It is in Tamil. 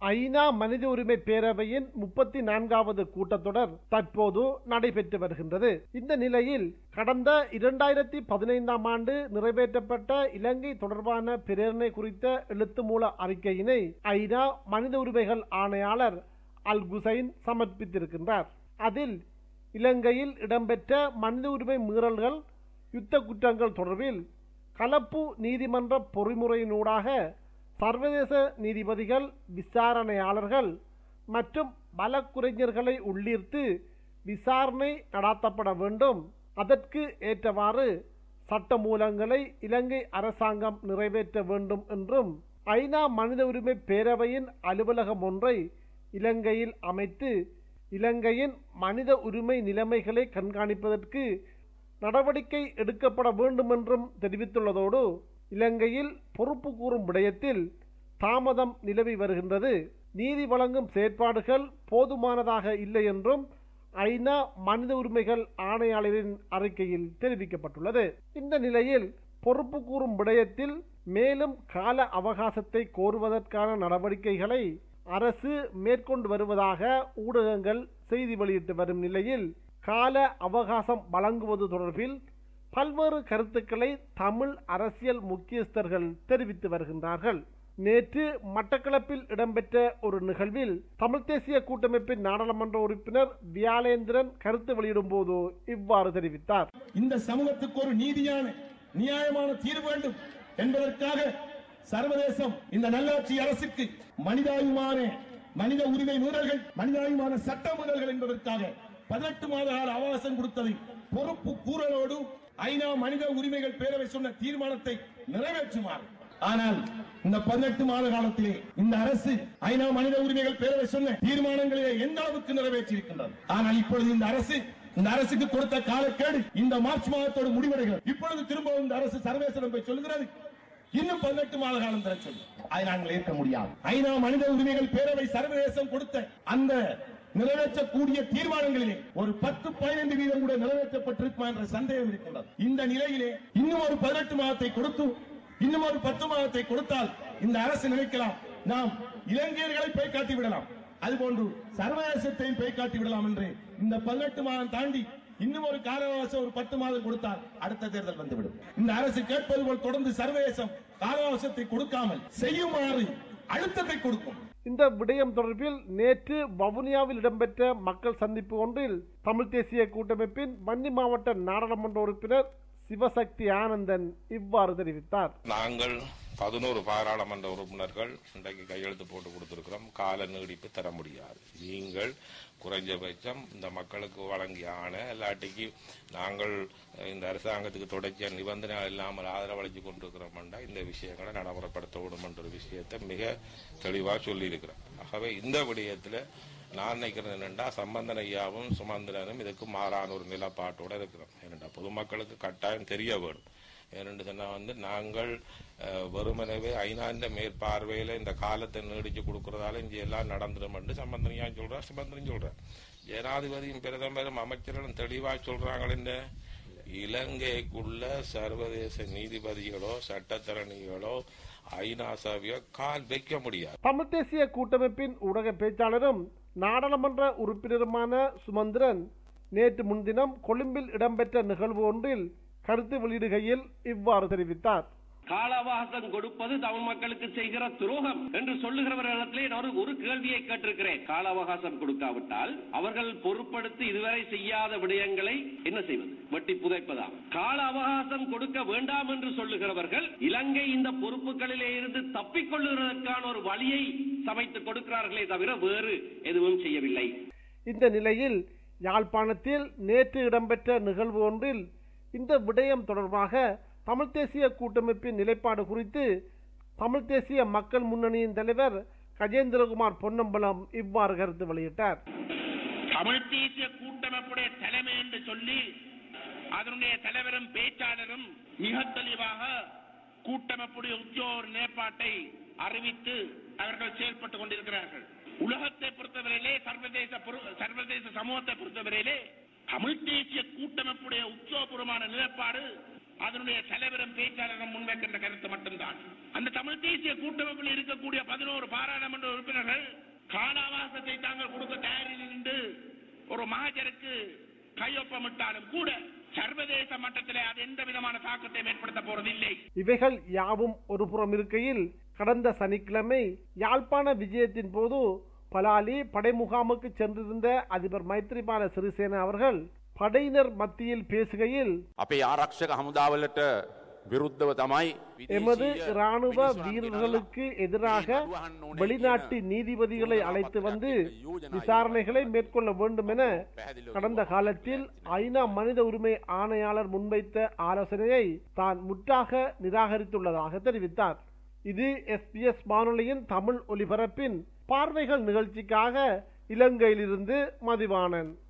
ஐநா மனித உரிமை பேரவையின் முப்பத்தி நான்காவது கூட்டத்தொடர் தற்போது நடைபெற்று வருகின்றது இந்த நிலையில் கடந்த இரண்டாயிரத்தி பதினைந்தாம் ஆண்டு நிறைவேற்றப்பட்ட இலங்கை தொடர்பான பிரேரணை குறித்த எழுத்து மூல அறிக்கையினை ஐநா மனித உரிமைகள் ஆணையாளர் அல் குசைன் சமர்ப்பித்திருக்கின்றார் அதில் இலங்கையில் இடம்பெற்ற மனித உரிமை மீறல்கள் யுத்த குற்றங்கள் தொடர்பில் கலப்பு நீதிமன்ற பொறிமுறையினூடாக சர்வதேச நீதிபதிகள் விசாரணையாளர்கள் மற்றும் வழக்குரைஞர்களை உள்ளீர்த்து விசாரணை நடாத்தப்பட வேண்டும் அதற்கு ஏற்றவாறு சட்டமூலங்களை இலங்கை அரசாங்கம் நிறைவேற்ற வேண்டும் என்றும் ஐநா மனித உரிமை பேரவையின் அலுவலகம் ஒன்றை இலங்கையில் அமைத்து இலங்கையின் மனித உரிமை நிலைமைகளை கண்காணிப்பதற்கு நடவடிக்கை எடுக்கப்பட வேண்டும் என்றும் தெரிவித்துள்ளதோடு இலங்கையில் பொறுப்பு கூறும் விடயத்தில் தாமதம் நிலவி வருகின்றது நீதி வழங்கும் செயற்பாடுகள் போதுமானதாக இல்லை என்றும் ஐநா மனித உரிமைகள் ஆணையாளரின் அறிக்கையில் தெரிவிக்கப்பட்டுள்ளது இந்த நிலையில் பொறுப்பு கூறும் விடயத்தில் மேலும் கால அவகாசத்தை கோருவதற்கான நடவடிக்கைகளை அரசு மேற்கொண்டு வருவதாக ஊடகங்கள் செய்தி வெளியிட்டு வரும் நிலையில் கால அவகாசம் வழங்குவது தொடர்பில் பல்வேறு கருத்துக்களை தமிழ் அரசியல் முக்கியஸ்தர்கள் தெரிவித்து வருகின்றார்கள் நேற்று மட்டக்களப்பில் இடம்பெற்ற ஒரு நிகழ்வில் தமிழ் தேசிய கூட்டமைப்பின் நாடாளுமன்ற உறுப்பினர் வியாலேந்திரன் கருத்து வெளியிடும் போது இவ்வாறு தெரிவித்தார் இந்த சமூகத்துக்கு ஒரு நீதியான நியாயமான தீர்வு வேண்டும் என்பதற்காக சர்வதேசம் இந்த நல்லாட்சி அரசுக்கு மனிதாயுமான மனித உரிமை மீறல்கள் மனிதாயுமான சட்ட மீறல்கள் என்பதற்காக பதினெட்டு மாத கால அவகாசம் கொடுத்ததை பொறுப்பு கூறலோடு ஐநா மனித உரிமைகள் பேரவை சொன்ன தீர்மானத்தை நிறைவேற்றுமாறு ஆனால் இந்த பதினெட்டு மாத காலத்திலே இந்த அரசு ஐநா மனித உரிமைகள் பேரவை சொன்ன தீர்மானங்களிலே எந்த அளவுக்கு நிறைவேற்றியிருக்கின்றது ஆனால் இப்பொழுது இந்த அரசு இந்த அரசுக்கு கொடுத்த காலக்கேடு இந்த மார்ச் மாதத்தோடு முடிவடைகிறது இப்பொழுது திரும்பவும் இந்த அரசு சர்வேசனம் போய் சொல்கிறது இன்னும் பதினெட்டு மாத காலம் தர சொல்லி அதை நாங்கள் ஏற்க முடியாது ஐநா மனித உரிமைகள் பேரவை சர்வதேசம் கொடுத்த அந்த நிறைவேற்றக்கூடிய தீர்மானங்களிலே ஒரு பத்து பதினைந்து வீதம் கூட நிறைவேற்றப்பட்டிருக்குமா என்ற சந்தேகம் இருக்கின்றது இந்த நிலையிலே இன்னும் ஒரு பதினெட்டு மாதத்தை கொடுத்து இன்னும் ஒரு பத்து மாதத்தை கொடுத்தால் இந்த அரசு நினைக்கலாம் நாம் இலங்கையர்களை போய் காட்டி விடலாம் அதுபோன்று சர்வதேசத்தையும் போய் காட்டி விடலாம் என்று இந்த பதினெட்டு மாதம் தாண்டி இன்னும் ஒரு கால அவகாசம் ஒரு பத்து மாதம் கொடுத்தால் அடுத்த தேர்தல் வந்துவிடும் இந்த அரசு கேட்பது போல் தொடர்ந்து சர்வதேசம் கால அவகாசத்தை கொடுக்காமல் செய்யுமாறு அழுத்தத்தை கொடுக்கும் இந்த விடயம் தொடர்பில் நேற்று வவுனியாவில் இடம்பெற்ற மக்கள் சந்திப்பு ஒன்றில் தமிழ் தேசிய கூட்டமைப்பின் வன்னி மாவட்ட நாடாளுமன்ற உறுப்பினர் சிவசக்தி ஆனந்தன் இவ்வாறு தெரிவித்தார் நாங்கள் பதினோரு பாராளுமன்ற உறுப்பினர்கள் இன்றைக்கு கையெழுத்து போட்டு கொடுத்திருக்கிறோம் கால நீடிப்பு தர முடியாது நீங்கள் குறைஞ்சபட்சம் இந்த மக்களுக்கு வழங்கிய ஆணை இல்லாட்டிக்கு நாங்கள் இந்த அரசாங்கத்துக்கு தொடர்ச்சியா நிபந்தனை இல்லாமல் ஆதரவளித்து கொண்டிருக்கிறோம்டா இந்த விஷயங்களை நடைமுறைப்படுத்த விடும் என்ற ஒரு விஷயத்தை மிக தெளிவாக சொல்லியிருக்கிறோம் ஆகவே இந்த விடயத்தில் நான் நினைக்கிறது என்னென்னா சம்பந்தன் ஐயாவும் சுமந்திரனும் இதுக்கு மாறான ஒரு நிலப்பாட்டோட இருக்கிறோம் ஏனென்றா பொதுமக்களுக்கு கட்டாயம் தெரிய வேணும் ஏனென்று சொன்னால் வந்து நாங்கள் அஹ், வெறுமனவே ஐநாண்ட மேற்பார்வையில் இந்த காலத்தை நீடிச்சு கொடுக்கறதால இங்கே எல்லாம் நடந்துடும் என்று சம்பந்தனியா சொல்றா சுமந்திரன் சொல்றேன் ஜனாதிபதியும் பிரதமரும் அமைச்சர்களும் தெளிவாக சொல்றாங்களே இலங்கைக்குள்ள சர்வதேச நீதிபதிகளோ சட்டத்தரணிகளோ ஐநா சபையோ கால் வைக்க முடியாது தமிழ் தேசிய கூட்டமைப்பின் ஊடக பேச்சாளரும் நாடாளுமன்ற உறுப்பினருமான சுமந்திரன் நேற்று முன்தினம் கொழும்பில் இடம்பெற்ற நிகழ்வு ஒன்றில் கருத்து வெளியிடுகையில் இவ்வாறு தெரிவித்தார் கால அவகாசம் கொடுப்பது தமிழ் மக்களுக்கு செய்கிற துரோகம் என்று சொல்லுகிறவர்களிடத்திலே நான் ஒரு- ஒரு கேள்வியை கேட்டிருக்கிறேன் கால அவகாசம் கொடுக்காவிட்டால் அவர்கள் பொறுப்படுத்தி இதுவரை செய்யாத விடயங்களை என்ன செய்வது வெட்டி புதைப்பதா கால அவகாசம் கொடுக்க வேண்டாம் என்று சொல்லுகிறவர்கள் இலங்கை இந்த பொறுப்புகளிலே இருந்து தப்பிக் கொள்ளுவதற்கான ஒரு வழியை சமைத்துக் கொடுக்கிறார்களே தவிர வேறு எதுவும் செய்யவில்லை இந்த நிலையில் யாழ்ப்பாணத்தில் நேற்று இடம்பெற்ற நிகழ்வு ஒன்றில் இந்த விடயம் தொடர்பாக தமிழ் தேசிய கூட்டமைப்பின் நிலைப்பாடு குறித்து தமிழ் தேசிய மக்கள் முன்னணியின் தலைவர் கஜேந்திரகுமார் பொன்னம்பலம் இவ்வாறு கருத்து வெளியிட்டார் தமிழ் தேசிய கூட்டமைப்புடைய தலைமை என்று சொல்லி அதனுடைய தலைவரும் பேச்சாளரும் மிக தெளிவாக கூட்டமைப்புடைய உத்தியோக நிலைப்பாட்டை அறிவித்து அவர்கள் செயல்பட்டுக் கொண்டிருக்கிறார்கள் உலகத்தை பொறுத்தவரையிலே சர்வதேச பொரு- சர்வதேச சமூகத்தை பொறுத்தவரையிலே தமிழ் தேசிய கூட்டமைப்புடைய உத்தியோகபூர்வமான நிலைப்பாடு அதனுடைய தலைவரும் பேச்சாளரும் முன்வைக்கின்ற கருத்து மட்டும்தான் அந்த தமிழ் தேசிய கூட்டமைப்பில் இருக்கக்கூடிய பதினோரு பாராளுமன்ற உறுப்பினர்கள் கால அவகாசத்தை தாங்கள் கொடுக்க தயாரில் நின்று ஒரு மகஜருக்கு கையொப்பமிட்டாலும் கூட சர்வதேச மட்டத்திலே அது எந்த விதமான தாக்கத்தை ஏற்படுத்த போறதில்லை இவைகள் யாவும் ஒருபுறம் இருக்கையில் கடந்த சனிக்கிழமை யாழ்ப்பாண விஜயத்தின் போது பலாலி படை முகாமுக்கு சென்றிருந்த அதிபர் மைத்ரிபால சிறிசேன அவர்கள் படையினர் மத்தியில் பேசுகையில் අපේ ආරක්ෂක හමුදාවලට විරුද්ධව තමයි எமது විදේශීය இராணுவ මිනිසුන් வீரர்களுக்கு ගෙනල්ලා எதிராக මේ නඩුවහන්න ඕනේ வெளிநாட்டு කියන நீதிபதிகளை යෝජනා அழைத்து පත්‍රයක් வந்து එක්ක යෝජනා விசாரணைகளை ඉදිරිපත් மேற்கொள்ள வேண்டும் என கடந்த காலத்தில் ஐநா மனித உரிமை ஆணையாளர் முன்வைத்த ஆலோசனையை தான் முற்றாக நிராகரித்துள்ளதாக தெரிவித்தார் இது எஸ்பிஎஸ் வானொலியின் தமிழ் ஒலிபரப்பின் பார்வைகள் நிகழ்ச்சிக்காக இலங்கையிலிருந்து மதிவாணன்